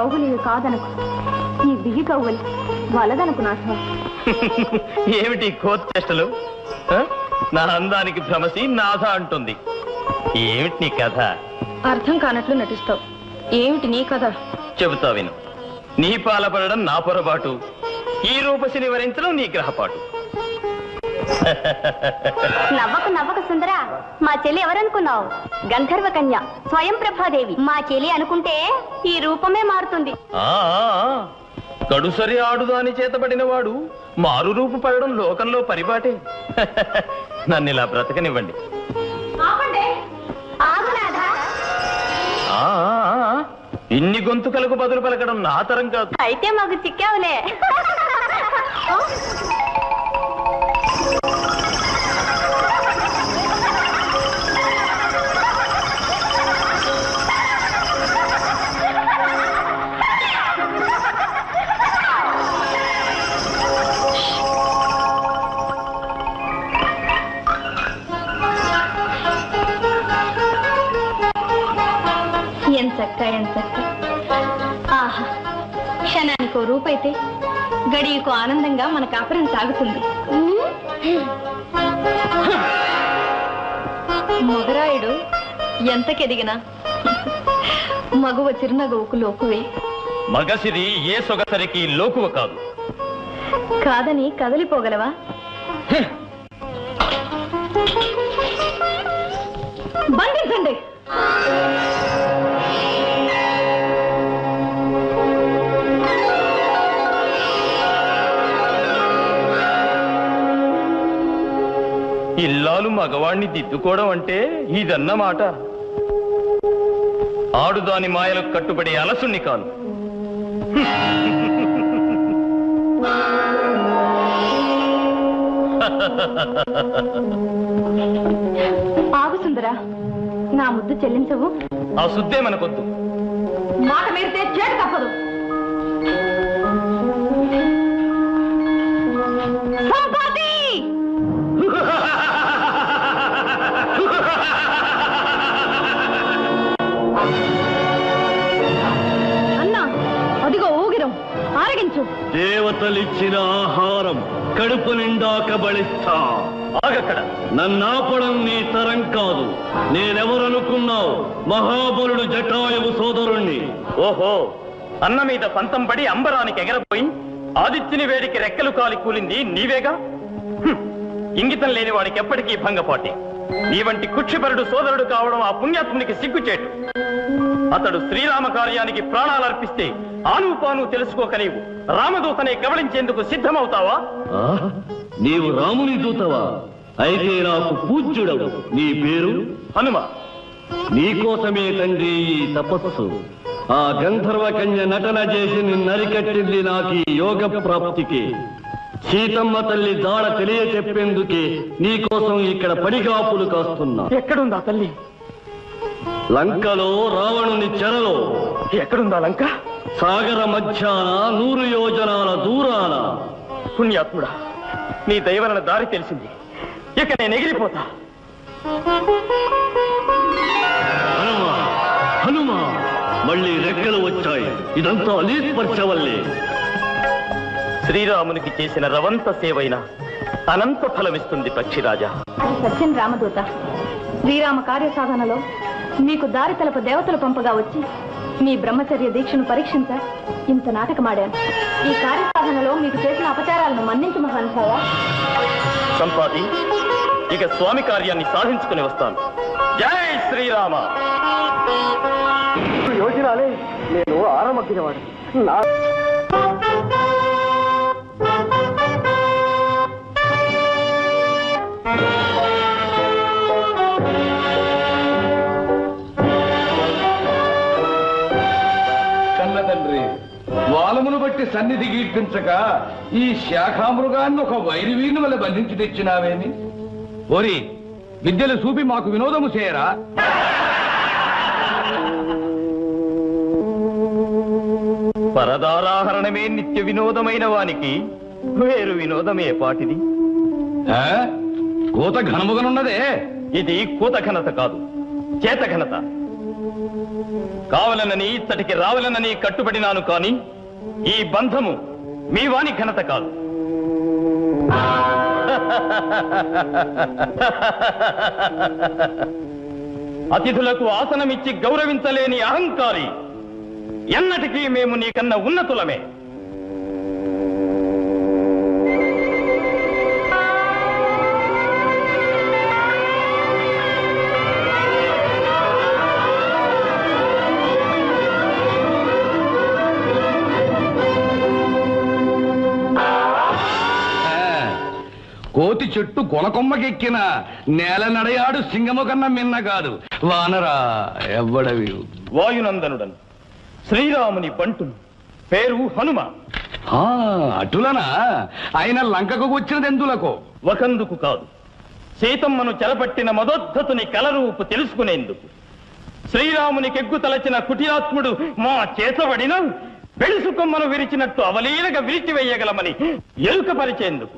కౌగులి కాదనకు ఈ బిగి కౌగులి వలదనుకు నా ఏమిటి కోతి చేష్టలు ఆ? నా అందానికి భ్రమసి నాథ అంటుంది ఏమిటి నీ కథ అర్థం కానట్లు నటిస్తావు ఏమిటి నీ కథ చెబుతా విను నీ పాలపడడం నా పొరపాటు ఈ రూపసి నివరించడం నీ గ్రహపాటు నవ్వకు నవ్వకు సుందరా మా చెల్లి ఎవరనుకున్నావు గంధర్వ కన్య స్వయం ప్రభాదేవి మా చెల్లి అనుకుంటే ఈ రూపమే మారుతుంది ఆ ఆ, ఆ. కడుసరి ఆడుదాని చేతబడిన వాడు మారు రూపు పడడం లోకంలో పరిపాటే నన్ను ఇలా బ్రతకనివ్వండి ఆగునాథా ఆ, ఆ, ఆ. ఇన్ని గొంతుకలకు బదులు పలకడం నా తరం కాదు అయితే మాకు చిక్కావులే ఎంచక్క ఎంచక్క ఆహా క్షణానికో రూపైతే గడియకు ఆనందంగా మన కాపురం సాగుతుంది మొగరాయుడు ఎంతకెదిగినా మగువ చిరునగవుకు లోకువే మగసిరి ఏ సొగసరికి లోకువ కాదు కాదని కదలిపోగలవా బంధించండి ఇల్లాలు మగవాణ్ణి దిద్దుకోవడం అంటే ఇదన్నమాట ఆడుదాని మాయలకు కట్టుబడే అలసుణ్ణి కాను ఆగు సుందరా నా ముద్దు చెల్లించవు ఆ శుద్ధే మనకొద్దు మాట మీరితే చేటు తప్పదు సంపాతి! అన్నా అదిగో ఊగిరం ఆరగించు దేవతలిచ్చిన ఆహారం కడుపు నిండా కబళిస్తా ఆగక్కడ నన్నాపడం నీ తరం కాదు నేనెవరనుకున్నావు మహాబలుడు జటాయువు సోదరుణ్ణి ఓహో అన్న మీద పంతం పడి అంబరానికి ఎగరపోయి ఆదిత్యుని వేడికి రెక్కలు కాలి కూలింది నీవేగా హ్మ్. ఇంగితం లేని వాడికి ఎప్పటికీ భంగపాటి నీ వంటి కుక్షిపరుడు సోదరుడు కావడం ఆ పుణ్యాత్మునికి సిగ్గుచేటు అతడు శ్రీరామ కార్యానికి ప్రాణాలు అర్పిస్తే ఆను పాను తెలుసుకోక నీవు రామదూతనే కబళించేందుకు సిద్ధమవుతావా ఆ? నీవు రాముని దూతవా అయితే నాకు పూజ్యుడవు నీ పేరు హనుమ నీకోసమే తండ్రి ఈ తపస్సు ఆ గంధర్వ కన్య నటన చేసి నిన్నరికట్టింది నాకు ఈ యోగ ప్రాప్తికి సీతమ్మ తల్లి దాడ తెలియ చెప్పేందుకే నీకోసం ఇక్కడ పడిగాపులు కాస్తున్నా ఎక్కడుందా తల్లి లంకలో రావణుని చెరలో ఎక్కడుందా లంక సాగర మధ్యాన నూరు యోజనాల దూరాన పుణ్యాత్ముడా నీ దైవలన దారి తెలిసింది ఇక నేను ఎగిరిపోతా హనుమ హనుమ మళ్ళీ రెక్కలు వచ్చాయి ఇదంతా అలీస్పర్శ వల్లే శ్రీరామునికి చేసిన రవంత సేవైన అనంత ఫలమిస్తుంది పక్షిరాజా సత్యం రామదూత శ్రీరామ కార్యసాధనలో మీకు దారి తలప దేవతలు పంపగా వచ్చి మీ బ్రహ్మచర్య దీక్షను పరీక్షించ ఇంత నాటకమాడాను ఈ కార్యసాధనలో మీకు చేసిన అపచారాలను మన్నించు మహానుభావా సంపాతి ఇక స్వామి కార్యాన్ని సాధించుకుని వస్తాను జై శ్రీరామ యోజనాలే నేను ఆరమగ్గినవాడు నా కన్న తండ్రి వాలమును బట్టి సన్నిధి కీర్తించక ఈ శాఖామృగాన్ని ఒక వైరివీని వల్ల బంధించి తెచ్చినావేమి ఓరి విద్యలు చూపి మాకు వినోదము చేయరా పరదారాహరణమే నిత్య వినోదమైన వానికి వేరు వినోదమే పాటిది ఆ? కూత ఘనముగనున్నదే ఇది కూత ఘనత కాదు చేత ఘనత కావలనని ఇత్తటికి రావలనని కట్టుబడినాను కాని ఈ బంధము మీ వాని ఘనత కాదు అతిథులకు ఆసనమిచ్చి గౌరవించలేని అహంకారి ఎన్నటికీ మేము నీకన్నా ఉన్నతులమే ఆ, కోతి చెట్టు కొనకొమ్మకెక్కిన నేల నడయాడు సింగము కన్నా మిన్న కాదు వానరా ఎవ్వడవి వాయునందనుడను శ్రీరాముని బంటును పేరు హనుమ ఆ, అటులనా ఆయన లంకకు వచ్చినది ఎందులకు ఒకందుకు కాదు సీతమ్మను చెరపట్టిన మదోద్ధతుని కలరూపు తెలుసుకునేందుకు శ్రీరామునికెగ్గు తలచిన కుటిరాత్ముడు మా చేతబడిన బెడుసుకొమ్మను విరిచినట్టు అవలీలగా విరిచివేయగలమని ఎరుకపరిచేందుకు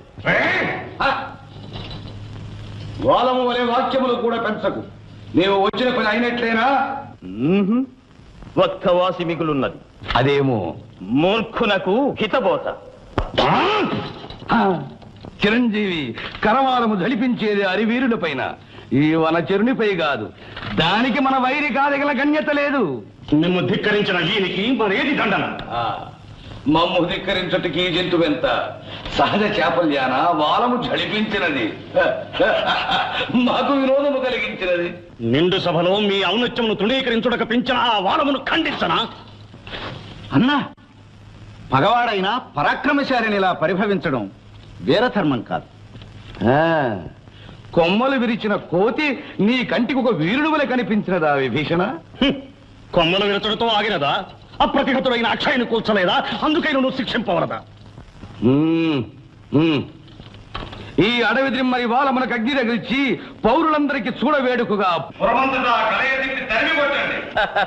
వాదము వలె వాక్యములు కూడా పెంచకు నీవు వచ్చిన పని అయినట్లేనా మ్మ్హ్. ఒక్క వాసి మిగులున్నది అదేమో మూర్ఖునకు హితబోత ఆ, చిరంజీవి కరవాలము జలిపించేది అరివీరుల పైన ఈ వనచరునిపై కాదు దానికి మన వైరి కాదగల గణ్యత లేదు మిమ్ము ధిక్కరించిన వీనికి మరేది దండన ఆ, మమ్ము ధిక్కరించటికి జంతువెంత సహజ చాపల్యాన వాలము జడిపించినది మాకు వినోదము కలిగించినది నిండు సభలో మీ ఔన్నత్యమును తృణీకరించుటకు పెంచిన ఆ వానమును ఖండించనా అన్నా పగవాడైనా పరాక్రమశాలిని ఇలా పరిభవించడం వీరధర్మం కాదు ఆ, కొమ్మలు విరిచిన కోతి నీ కంటికి ఒక వీరుడు వలె కనిపించినదా విభీషణ హ్మ్. కొమ్మలు విరచడంతో ఆగినదా అప్రతిహతుడైన అక్షయను కూల్చలేదా అందుకై నువ్వు శిక్షింపవలదా ఉమ్, ఉమ్. ఈ అడవి ద్రిమ్మరి వాళ్ళ మనకు అగ్ని తగిల్చి పౌరులందరికీ చూడవేడుకగా పురమంతటా కలయదిప్పి తరిమి కొట్టండి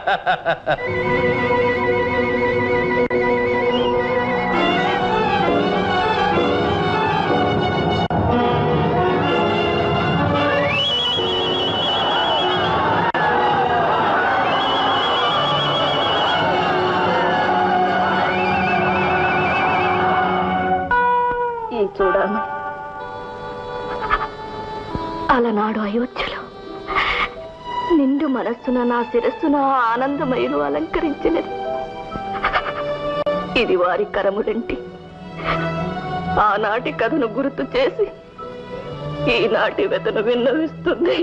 ఈ చూడమని అలనాడు అయోధ్యలో నిండు మనస్సున నా శిరస్సున ఆ ఆనందమయులు అలంకరించినది ఇది వారి కరములంటి ఆనాటి కథను గుర్తు చేసి ఈనాటి వెతను విన్నవిస్తుంది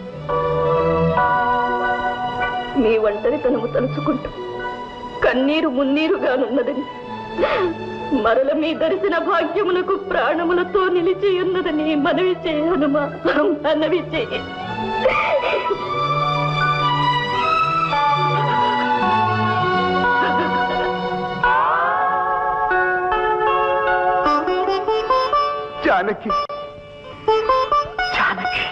మీ ఒంటరితనము తలుచుకుంటూ కన్నీరు మున్నీరుగానున్నదని మరల మీ దర్శన భాగ్యములకు ప్రాణములతో నిలిచి ఉన్నదని మనవి చేయనుమా మనవి చేయ జానకి జానకి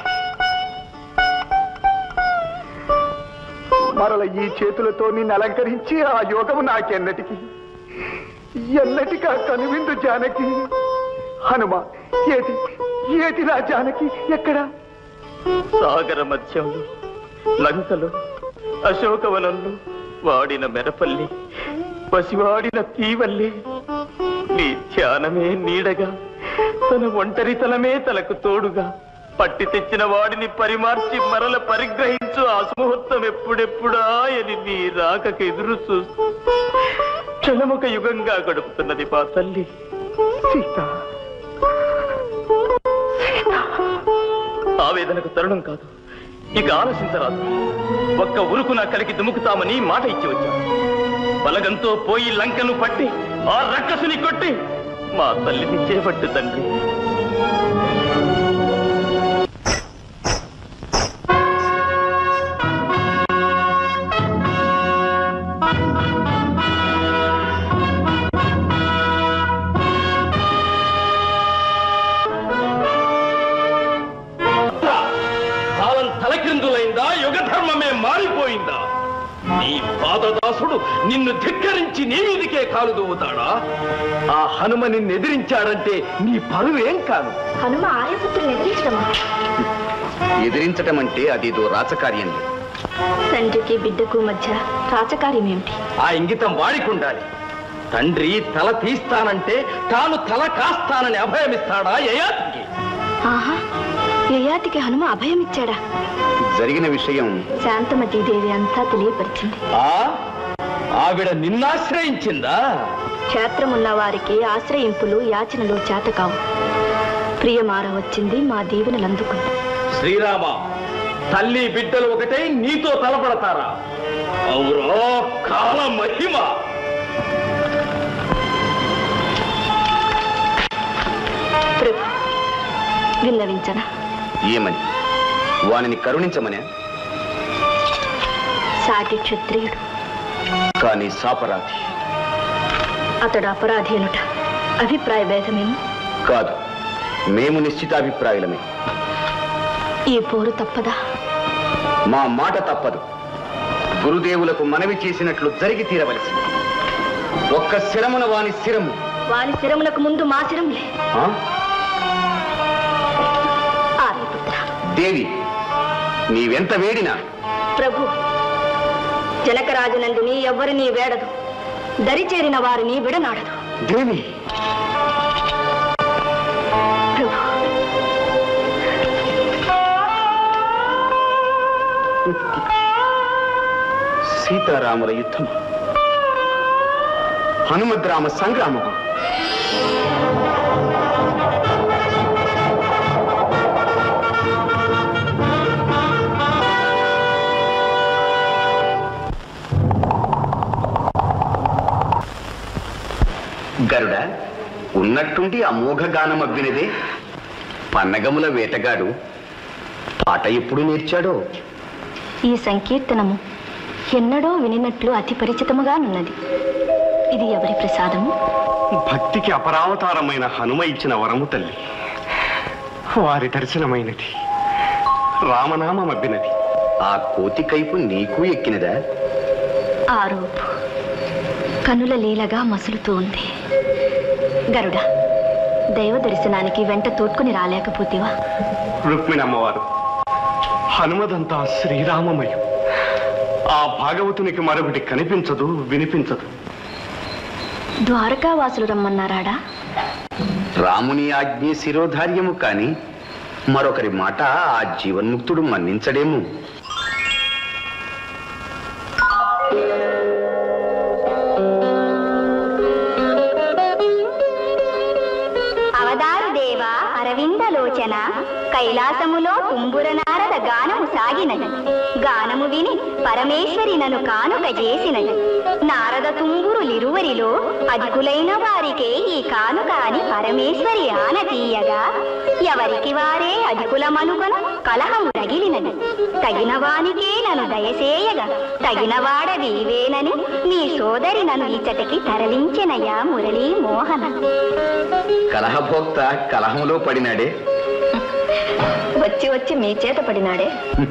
మరల ఈ చేతులతో నిన్ను అలంకరించి ఆ యోగము నాకెన్నటికి ఎన్నటికా కనువిందు జానకి హనుమ ఏది ఏది నా జానకి ఎక్కడా సాగర మధ్యంలో లంకలో అశోకవనంలో వాడిన మెరపల్లి పసివాడిన తీవల్లి నీ ధ్యానమే నీడగా తన ఒంటరితనమే తనకు తోడుగా పట్టి తెచ్చిన వాడిని పరిమార్చి మరల పరిగ్రహించు ఆ ముహూర్తం ఎప్పుడెప్పుడా అని నీ రాకకు ఎదురు చూస్తూ క్షణముక యుగంగా గడుపుతున్నది మా తల్లి సీత ఆవేదనకు తరుణం కాదు ఇక ఆలోచించరాదు ఒక్క ఉరుకున కలికి దుముకుతామని మాట ఇచ్చి వచ్చాను బలగంతో పోయి లంకను పట్టి ఆ రక్కసుని కొట్టి మా తల్లిని చేపట్టు తండ్రి కాలం తలక్రిందులైందా యుగ ధర్మమే మారిపోయిందా నీ పాదదాసుడు నిన్ను ధిక్కరించి నీ మీదికే కాలు దువ్వుతాడా ఆ హనుమ నిన్ను ఎదిరించాడంటే నీ పరువేం కాదు హనుమ ఆర్యపుత్రుని ఎదిరించడమా ఎదిరించటం అంటే అదేదో రాచకార్యం తండ్రికి బిడ్డకు మధ్య రాచకార్యం ఏమిటి ఆ ఇంగితం వాడికి ఉండాలి తండ్రి తల తీస్తానంటే తాను తల కాస్తానని అభయమిస్తాడా యయాతికి ఆహా యయాతికి హనుమ అభయం ఇచ్చాడా జరిగిన విషయం శాంతమతీదేవి అంతా తెలియపరిచింది ఆ ఆవిడ నిన్నాశ్రయించిందా క్షేత్రమున్న వారికి ఆశ్రయింపులు యాచనలు చేత కావు ప్రియమార వచ్చింది మా దీవెనలు అందుకుంది శ్రీరామ తల్లి బిడ్డలు ఒకటే నీతో తలపడతారా అవురో కాల మహిమ ప్రభు విన్నవించనా ఏమని వానిని కరుణించమనే సాటి క్షత్రియుడు కానీ సాపరాధి అతడు అపరాధి అనుట అభిప్రాయ భేదమేమో కాదు మేము నిశ్చితాభిప్రాయులమే ఈ పోరు తప్పదా మా మాట తప్పదు గురుదేవులకు మనవి చేసినట్లు జరిగి తీరవలసింది ఒక్క శిరమున వాని శిరము వాని శిరములకు ముందు మా శిరములే ఆ? ఆర్యపుత్ర దేవి నీవెంత వేడినా ప్రభు జనకరాజునందుని ఎవ్వరినీ వేడదు దరిచేరిన వారిని విడనాడదు దేవి ప్రభు సీతారాముల యుద్ధం హనుమద్రామ సంగ్రామం గరుడ ఉన్నట్టుండి అమోఘ గానం అవ్వినదే పన్నగముల వేటగాడు పాట ఎప్పుడు నేర్చాడో ఈ సంకీర్తనము ఎన్నడో వినినట్లు అతి పరిచితముగానున్నది ఇది ఎవరి ప్రసాదము భక్తికి అపరావతారమైన హనుమ ఇచ్చిన వరము తల్లి వారి దర్శనమైనది రామనామం అబ్బినది ఆ కోతి కైపు నీకు ఎక్కినదా ఆ రూపు కనుల లీలగా మసులుతూ ఉంది గరుడ దైవ దర్శనానికి వెంట తోడ్కొని రాలేకపోతేవా రుక్మిణి అమ్మవారు హనుమదంతా శ్రీరామమయం ఆ భాగవతునికి మరొకటి కనిపించదు వినిపించదు ద్వారకావాసులు రమ్మన్నారాడా రాముని ఆజ్ఞ శిరోధార్యము కాని మరొకరి మాట ఆ జీవన్ముక్తుడు మన్నించడేమో అవదారు దేవ అరవిందలోచన కైలాసములో తుంబుర నారద గానము సాగినది గానము విని పరమేశ్వరి నను కానుక చేసినది నారద తుంగురులిరువరిలో అధికులైన వారికే ఈ కానుక అని పరమేశ్వరి ఆన తీయగా ఎవరికి వారే అధికులమనుకొన కలహము రగిలినది తగిన వానికే నన్ను దయసేయగా తగిన వాడ వీవేనని నీ సోదరి నన్ను ఇచ్చటికి తరలించినయా మురళీ మోహన కలహభోక్త కలహంలో పడినాడే వచ్చి వచ్చి మీ చేత పడినాడే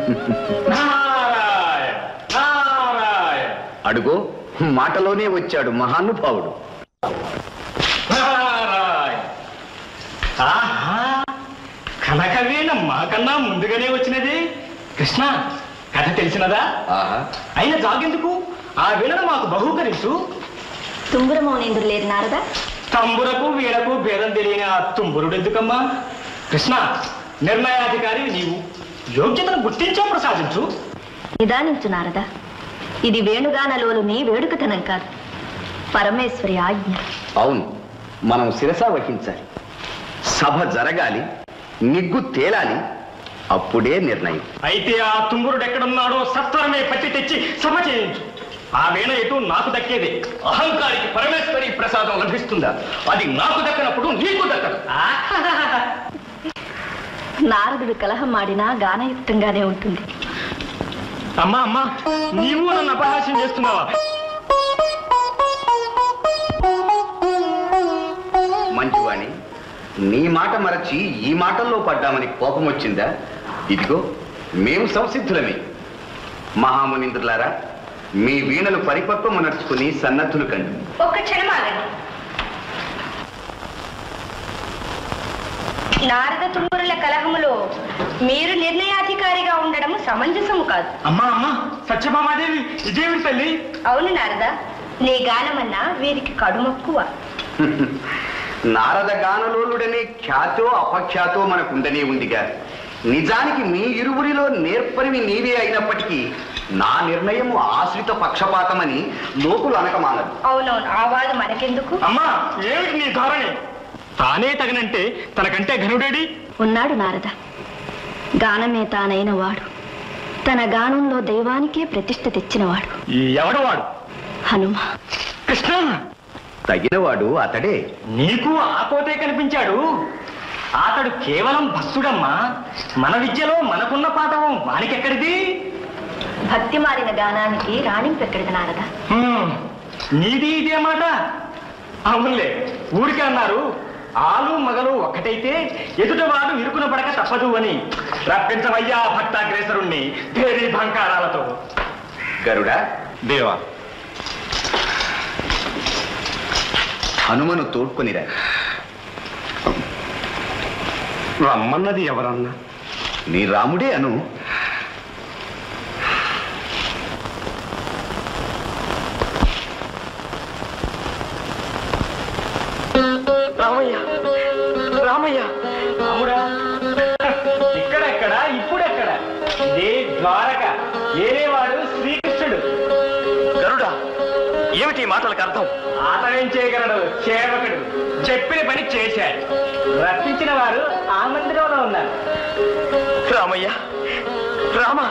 నారాయణ నారాయణ అడుగో మాటలోనే వచ్చాడు మహానుభావుడు నారాయణ ఆహా కనకవీణ మాకన్నా ముందుగానే వచ్చినది కృష్ణ కథ తెలిసినదా ఆహా అయిన జాగెందుకు ఆ వీణను మాకు బహూకరించు తుంగురమౌనేందుకు లేరు నారదా తంబురకు వీణకు భేదం తెలియని ఆ తుంబురుడు ఎందుకమ్మా కృష్ణ నిర్ణయాధికారి నీవు యోగ్యతను గుర్తించో ప్రసాదించు నిదానించు నారదా ఇది వేణుగానలోని వేడుకతనం కాదు పరమేశ్వరి ఆజ్ఞ అవును మనం శిరస వహించాలి సభ జరగాలి నిగ్గు తేలాలి అప్పుడే నిర్ణయం అయితే ఆ తుంబురుడు ఎక్కడున్నాడో సత్వరమే పట్టి తెచ్చి సభ చేయించు ఆ వీణ ఎటు నాకు దక్కేదే అహంకారికి పరమేశ్వరి ప్రసాదం లభిస్తుందా అది నాకు దక్కనప్పుడు నీకు దక్కదు నారదుడు కలహం ఆడినా గానయుక్తంగానే ఉంటుంది అమ్మా అమ్మా నీవు నన్ను అపహాస్యం చేస్తున్నావా మంచివాణి నీ మాట మరచి ఈ మాటల్లో పడ్డామని కోపం వచ్చిందా ఇదిగో మేము సంసిద్ధులమే మహామునింద్రులారా మీ వీణలు పరిపక్వము నడుచుకుని సన్నద్ధులు కండి ఒక్క క్షణం ఆగండి నారద తుంగురుల కలహములో మీరు నిర్ణయాధికారి నిర్ణయాధికారిగా ఉండడం సమంజసము కాదు అమ్మా అమ్మా సత్యభామాదేవి ఇదేమిటి తల్లి అవును నారద నీ గానమన్నా వీరికి కడుమక్కువ నారద గానలోలుడనే ఖ్యాతో అపఖ్యాతో మనకుండనే ఉందిగా నిజానికి మీ ఇరువురిలో నేర్పరివి నీవే అయినప్పటికీ నా నిర్ణయము ఆశ్రిత పక్షపాతమని లోకులు అనకమానదు అవునవును ఆ వాదు మనకెందుకు అమ్మా ఏమిటి నీ ధోరణి తానే తగనంటే తనకంటే ఘనుడేడి ఉన్నాడు నారద గానమే తానైన వాడు తన గానంలో దైవానికే ప్రతిష్ఠ తెచ్చినవాడు ఈ ఎవడవాడు హనుమ కృష్ణ తగినవాడు అతడే నీకు ఆ కోతే కనిపించాడు అతడు కేవలం భక్తుడమ్మా మన విద్యలో మనకున్న పాఠం వానికెక్కడిది భక్తి మారిన గానానికి రాణింపెక్కడిది నారద హ్మ్, నీది ఇదే మాట అవునులే ఊరికే అన్నారు ఆలు మగలు ఒక్కటైతే ఎదుటవాడు ఇరుకున పడక తప్పదు అని రప్పించవయ్యా భక్తాగ్రేసరుణ్ణి పేరీ భంకారాలతో గరుడా దేవా హనుమను తోడ్కొనిరా రమ్మన్నది ఎవరన్నా నీ రాముడే అను రామయ్య రామయ్య రాముడా ఇక్కడెక్కడ ఇప్పుడెక్కడ ఇదే ద్వారక ఏరేవాడు శ్రీకృష్ణుడు గరుడా ఏమిటి ఈ మాటలకు అర్థం అతనేం చేయగలడు సేవకుడు చెప్పిన పని చేశాడు రప్పించిన వారు ఆ మందిరంలో ఉన్నారు రామయ్య రామ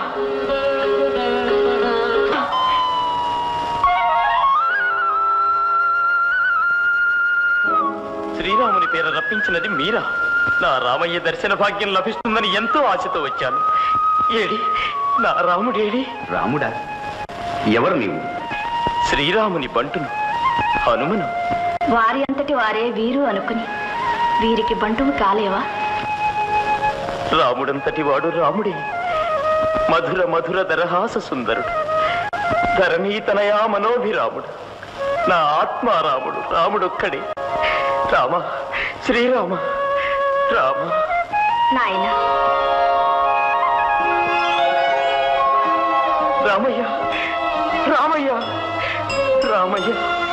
శ్రీరాముని పేర రప్పించినది మీరా నా రామయ్య దర్శన భాగ్యం లభిస్తుందని ఎంతో ఆశతో వచ్చాను ఏడి నా రాముడేడి రాముడా ఎవరు నీవు శ్రీరాముని బంటును హనుమను వారి అంతటి వారే వీరు అనుకుని వీరికి బంటువు కాలేవా రాముడంతటి వాడు రాముడే మధుర మధుర దరహాస సుందరుడు ధరణీతనయా మనోభిరాముడు నా ఆత్మారాముడు రాముడొక్కడే రామ శ్రీరామ రామ నాయన రామయ్య రామయ్య రామయ్య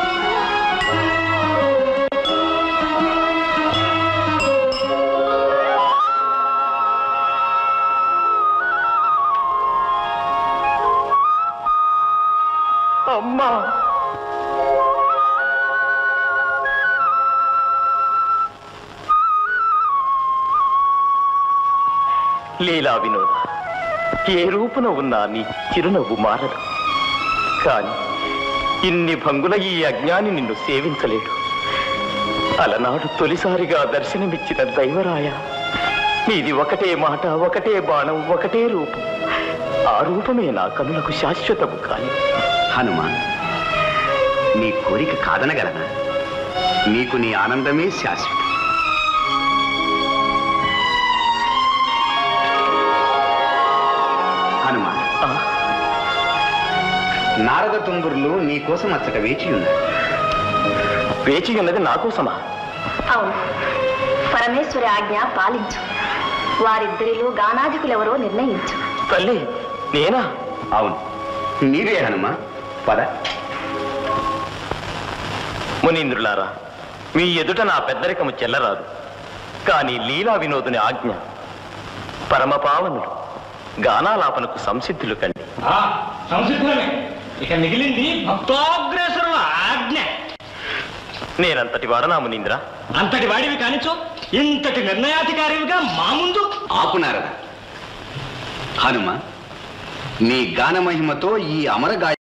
అమ్మా లీలా వినోద ఏ రూపున ఉన్నా నీ చిరునవ్వు మారదు కాని ఇన్ని భంగుల ఈ అజ్ఞాని నిన్ను సేవించలేడు అలనాడు తొలిసారిగా దర్శనమిచ్చిన దైవరాయ నీది ఒకటే మాట ఒకటే బాణం ఒకటే రూపం ఆ రూపమే నా కనులకు శాశ్వతము కాని హనుమ నీ కోరిక కాదనగలనా నీకు నీ ఆనందమే శాశ్వతం హనుమ ఆ, నారద తుంగురులు నీ కోసం అచ్చట వేచి ఉన్నారు వేచి ఉన్నది నా కోసమా అవును పరమేశ్వరి ఆజ్ఞ పాలించు వారిద్దరిలో గానాధికులెవరో నిర్ణయించు తల్లి నేనా అవును నీవే హనుమ పద మునీంద్రులారా మీ ఎదుట నా పెద్దరికము చెల్లరాదు కానీ లీలా వినోదుని ఆజ్ఞ పరమపావనుడు గానాలాపనకు సంసిద్ధులు కండి ఆ సంసిద్ధమే ఇక మిగిలింది భక్తోగ్రేసరుల ఆజ్ఞ నేనంతటి వాడనా మునీంద్ర అంతటి వాడివి కానిచో ఇంతటి నిర్ణయాధికారివిగా మా ముందు ఆపు నారద హనుమ నీ గాన మహిమతో ఈ అమర గాయ